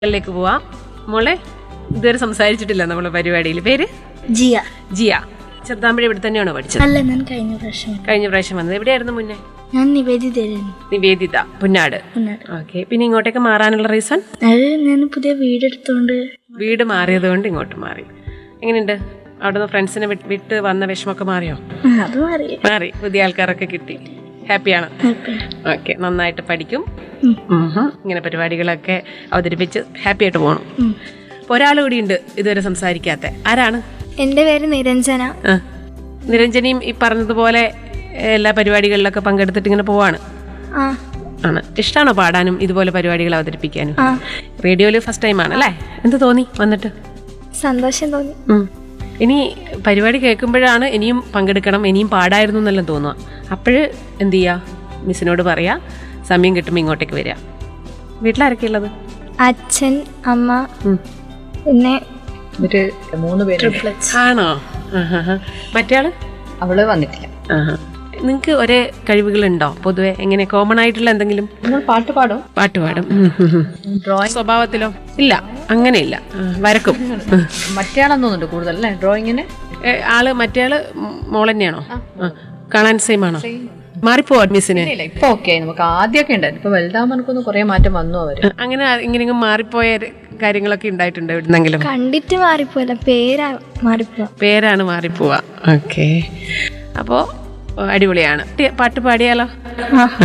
ിലേക്ക് പോവാം മോളെ ഇതുവരെ സംസാരിച്ചിട്ടില്ല നമ്മളെ പരിപാടിയിൽ പേര് ജിയ ജിയ ചെറുതാമ്പഴ ഇവിടെ തന്നെയാണോ പഠിച്ചത് അല്ല ഞാൻ കഴിഞ്ഞ പ്രാവശ്യം കഴിഞ്ഞ പ്രാവശ്യം വന്നത് എവിടെയായിരുന്നു മുന്നേ ഞാൻ നിവേദിതരായിരുന്നു നിവേദിത പുന്നാട് പുന്നാട് ഓക്കെ പിന്നെ ഇങ്ങോട്ടേക്ക് മാറാനുള്ള റീസൺ അത് ഞാൻ പുതിയ വീടെടുത്തോണ്ട് വീട് മാറിയത് കൊണ്ട് ഇങ്ങോട്ട് മാറി എങ്ങനെയുണ്ട് അവിടുന്ന് ഫ്രണ്ട്സിനെ വിട്ട് വിട്ട് വന്ന വിഷമൊക്കെ മാറിയോ ആ, അത് മാറി മാറി പുതിയ ആൾക്കാരൊക്കെ കിട്ടി ഹാപ്പിയാണ് Happy. ഓക്കെ നന്നായിട്ട് പഠിക്കും ഉം. ഉം. ഇങ്ങനെ പരിപാടികളൊക്കെ അവതരിപ്പിച്ച് ഹാപ്പി ആയിട്ട് പോകണം ഉം. അപ്പോൾ ഒരാൾ കൂടി ഉണ്ട് ഇതുവരെ സംസാരിക്കാത്ത ആരാണ് എൻ്റെ പേര് നിരഞ്ജന ആ. നിരഞ്ജനിയും ഈ പറഞ്ഞതുപോലെ എല്ലാ പരിപാടികളിലൊക്കെ പങ്കെടുത്തിട്ട് ഇങ്ങനെ പോവാണ് ആ ആണ് ഇഷ്ടമാണോ പാടാനും ഇതുപോലെ പരിപാടികൾ അവതരിപ്പിക്കാനും ആ റേഡിയോയിൽ ഫസ്റ്റ് ടൈം ആണ് അല്ലേ എന്ത് തോന്നി വന്നിട്ട് സന്തോഷം തോന്നി ഉം. ഇനി പരിപാടി കേൾക്കുമ്പോഴാണ് ഇനിയും പങ്കെടുക്കണം ഇനിയും പാടായിരുന്നു എന്നെല്ലാം തോന്നുക അപ്പോഴ് എന്ത് ചെയ്യുക മിസ്സിനോട് പറയാ സമയം കിട്ടുമ്പോൾ ഇങ്ങോട്ടേക്ക് വരിക വീട്ടിലാരൊക്കെയുള്ളത് അച്ഛൻ അമ്മ ഉം. പിന്നെ ഒരു മൂന്ന് പേര് ആണോ ആഹാ. മറ്റേയാള് അവള് വന്നിട്ടില്ല നിങ്ങൾക്ക് ഒരേ കഴിവുകളുണ്ടോ പൊതുവെ എങ്ങനെ കോമൺ ആയിട്ടുള്ള എന്തെങ്കിലും നമ്മൾ പാട്ട് പാടും പാട്ട് പാടും ഉം, ഉം, ഉം. ഡ്രോയിങ് സ്വഭാവത്തിലോ ഇല്ല അങ്ങനെയില്ല ആ, വരക്കും ഉം. മറ്റേയാളെന്ന് തോന്നുന്നുണ്ട് കൂടുതൽ അല്ലേ ഡ്രോയിങ്ങിന് ഏ, ആള് മറ്റേയാള് മോൾ തന്നെയാണോ ആ. കാണാൻ സെയിം ആണോ മാറിപ്പോവാ മിസ്സിന് ഇല്ല ഇപ്പൊ ഓക്കെ നമുക്ക് ആദ്യമൊക്കെ ഉണ്ടായിരുന്നു ഇപ്പൊ വലുതാകുമ്പോൾ എനിക്കൊന്ന് കുറെ മാറ്റം വന്നു അവര് അങ്ങനെ ഇങ്ങനെ മാറിപ്പോയ ര- കാര്യങ്ങളൊക്കെ ഉണ്ടായിട്ടുണ്ട് എവിടുന്നെങ്കിലും കണ്ടിട്ട് മാറിപ്പോല പേരാ മാറിപ്പോ പേരാണ് മാറിപ്പോവാ ഓക്കെ അപ്പോൾ അടിപൊളിയാണ് പാട്ട് പാടിയാലോ ആ